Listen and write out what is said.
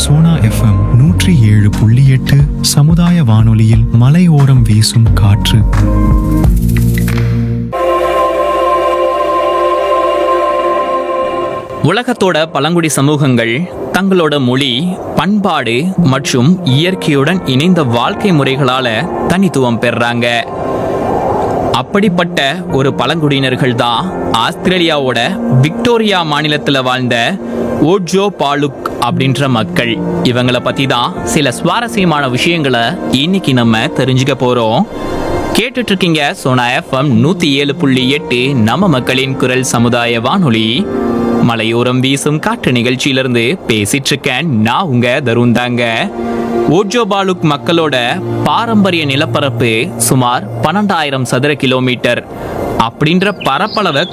Sona FM நூற்றி ஏழு புள்ளி எட்டு சமுதாய வானொலியில் மலையோரம் வீசும் காற்று உலகத்தோட பழங்குடி சமூகங்கள் தங்களோட மொழி பண்பாடு மற்றும் இயற்கையுடன் இணைந்த வாழ்க்கை முறைகளால தனித்துவம் பெறுறாங்க அப்படிப்பட்ட ஒரு பழங்குடியினர்கள் தான் ஆஸ்திரேலியாவோட விக்டோரியா மாநிலத்தில் வாழ்ந்த ஓட்ஜோ பாலுக் அப்படின்ற மக்கள் இவங்களை பத்தி தான் சில சுவாரஸ்யமான விஷயங்களை இன்னைக்கு நம்ம தெரிஞ்சுக்க போறோம் கேட்டுட்டு இருக்கீங்க சோனா எஃப்எம் நூத்தி ஏழு புள்ளி எட்டு நம்ம மக்களின் குரல் சமுதாய வானொலி மலையோரம் வீசும் காற்று நிகழ்ச்சியிலிருந்து பேசிட்டு இருக்கேன் நான் உங்க தருண் தாங்க ஓட்ஜோ பாலுக் மக்களோட பாரம்பரிய நிலப்பரப்பு சுமார் பன்னெண்டாயிரம் சதுர கிலோமீட்டர் அப்படின்ற பரப்பளவை